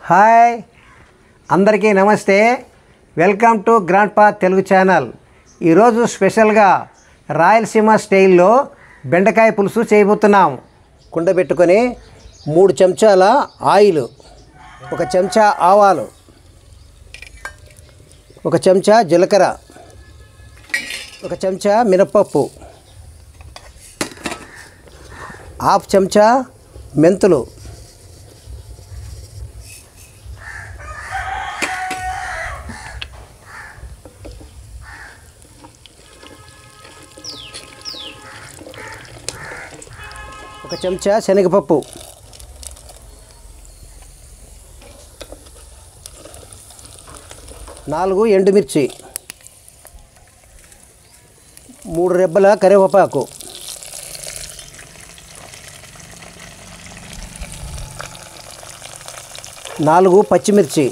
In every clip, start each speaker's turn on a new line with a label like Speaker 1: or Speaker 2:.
Speaker 1: hi అందరికీ నమస్తే welcome to grand పా తెలుగు ఛానల్ ఈరోజు స్పెషల్గా రాయలసీమ స్టైల్లో బెండకాయ పులుసు చేయబోతున్నాం కుండ పెట్టుకొని మూడు చెంచాల ఆయిల్ ఒక చెంచా ఆవాలు ఒక చెంచా జీలకర్ర ఒక చెంచా మినప్పప్పు హాఫ్ చెంచా మెంతులు ఒక చెంచా శనగపప్పు నాలుగు ఎండుమిర్చి మూడు రెబ్బల కరివేపాకు నాలుగు పచ్చిమిర్చి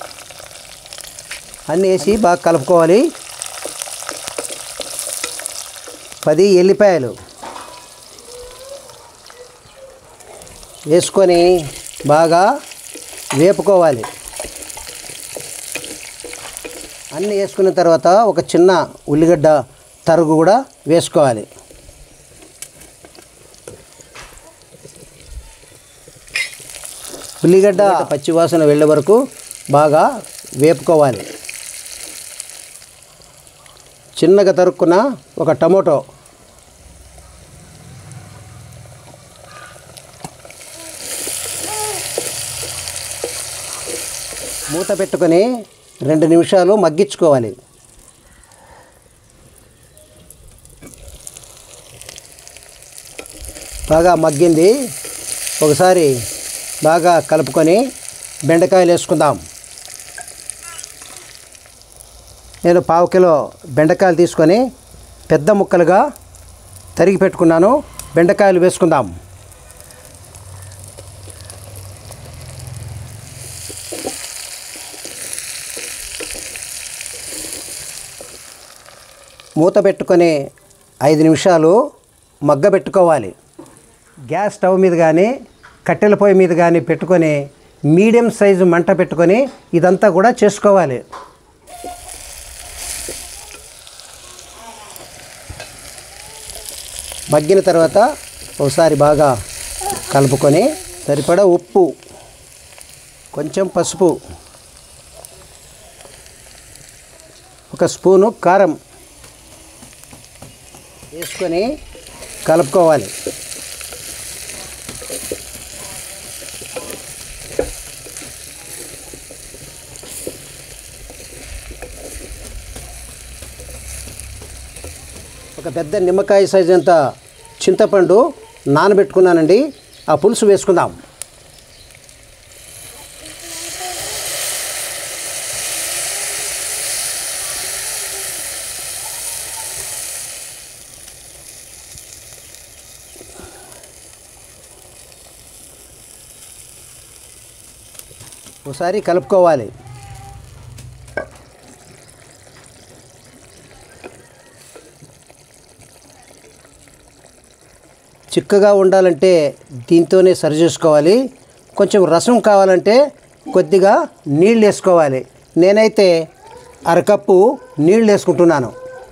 Speaker 1: అన్నీ వేసి బాగా కలుపుకోవాలి పది ఎల్లిపాయలు వేసుకొని బాగా వేపుకోవాలి అన్నీ వేసుకున్న తర్వాత ఒక చిన్న ఉల్లిగడ్డ తరుగు కూడా వేసుకోవాలి ఉల్లిగడ్డ పచ్చివాసన వెళ్ళే వరకు బాగా వేపుకోవాలి చిన్నగా తరుక్కున్న ఒక టమోటో మూత పెట్టుకొని రెండు నిమిషాలు మగ్గించుకోవాలి బాగా మగ్గింది ఒకసారి బాగా కలుపుకొని బెండకాయలు వేసుకుందాం నేను పావు కిలో బెండకాయలు తీసుకొని పెద్ద ముక్కలుగా తరిగి పెట్టుకున్నాను బెండకాయలు వేసుకుందాం మూత పెట్టుకొని ఐదు నిమిషాలు మగ్గ పెట్టుకోవాలి గ్యాస్ స్టవ్ మీద కానీ కట్టెల పొయ్యి మీద కానీ పెట్టుకొని మీడియం సైజు మంట పెట్టుకొని ఇదంతా కూడా చేసుకోవాలి మగ్గిన తర్వాత ఒకసారి బాగా కలుపుకొని సరిపడా ఉప్పు కొంచెం పసుపు ఒక స్పూను కారం వేసుకొని కలుపుకోవాలి ఒక పెద్ద నిమ్మకాయ సైజ్ అంత చింతపండు నానబెట్టుకున్నానండి ఆ పులుసు వేసుకుందాం ఒకసారి కలుపుకోవాలి చిక్కగా ఉండాలంటే దీంతోనే సరి చేసుకోవాలి కొంచెం రసం కావాలంటే కొద్దిగా నీళ్ళు వేసుకోవాలి నేనైతే అరకప్పు నీళ్ళు వేసుకుంటున్నాను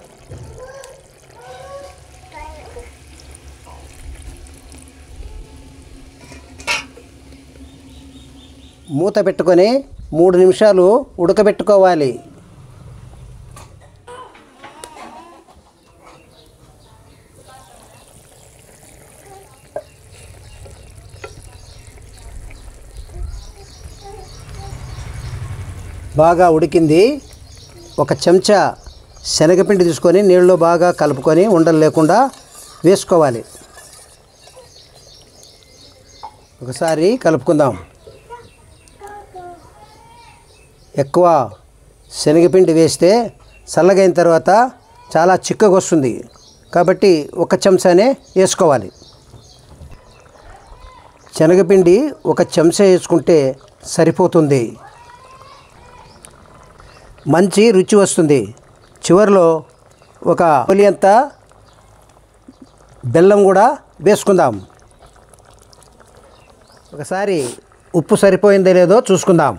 Speaker 1: మూత పెట్టుకొని మూడు నిమిషాలు ఉడకబెట్టుకోవాలి బాగా ఉడికింది ఒక చెంచా శనగపిండి తీసుకొని నీళ్ళలో బాగా కలుపుకొని ఉండలు లేకుండా వేసుకోవాలి ఒకసారి కలుపుకుందాం ఎక్కువ శనగపిండి వేస్తే చల్లగైన తర్వాత చాలా చిక్కగా వస్తుంది కాబట్టి ఒక చెంచానే వేసుకోవాలి శనగపిండి ఒక చెంచా వేసుకుంటే సరిపోతుంది మంచి రుచి వస్తుంది చివరిలో ఒక అంత బెల్లం కూడా వేసుకుందాం ఒకసారి ఉప్పు సరిపోయిందో లేదో చూసుకుందాం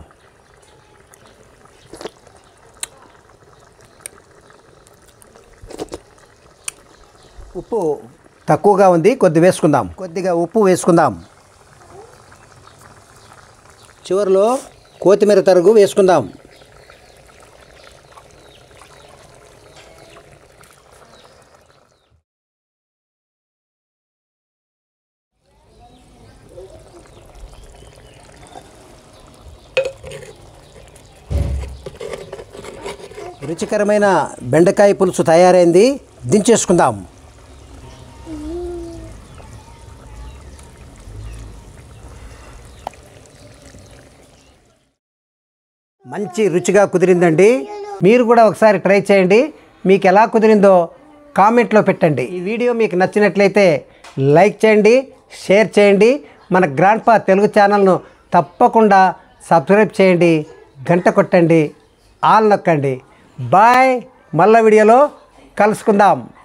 Speaker 1: ఉప్పు తక్కువగా ఉంది కొద్ది వేసుకుందాం కొద్దిగా ఉప్పు వేసుకుందాం చివరిలో కొత్తిమీర తరుగు వేసుకుందాం రుచికరమైన బెండకాయ పులుసు తయారైంది దించేసుకుందాం మంచి రుచిగా కుదిరిందండి మీరు కూడా ఒకసారి ట్రై చేయండి మీకు ఎలా కుదిరిందో కామెంట్లో పెట్టండి ఈ వీడియో మీకు నచ్చినట్లయితే లైక్ చేయండి షేర్ చేయండి మన గ్రాండ్ పా తెలుగు ఛానల్ను తప్పకుండా సబ్స్క్రైబ్ చేయండి గంట కొట్టండి ఆల్ నొక్కండి బాయ్ మళ్ళా వీడియోలో కలుసుకుందాం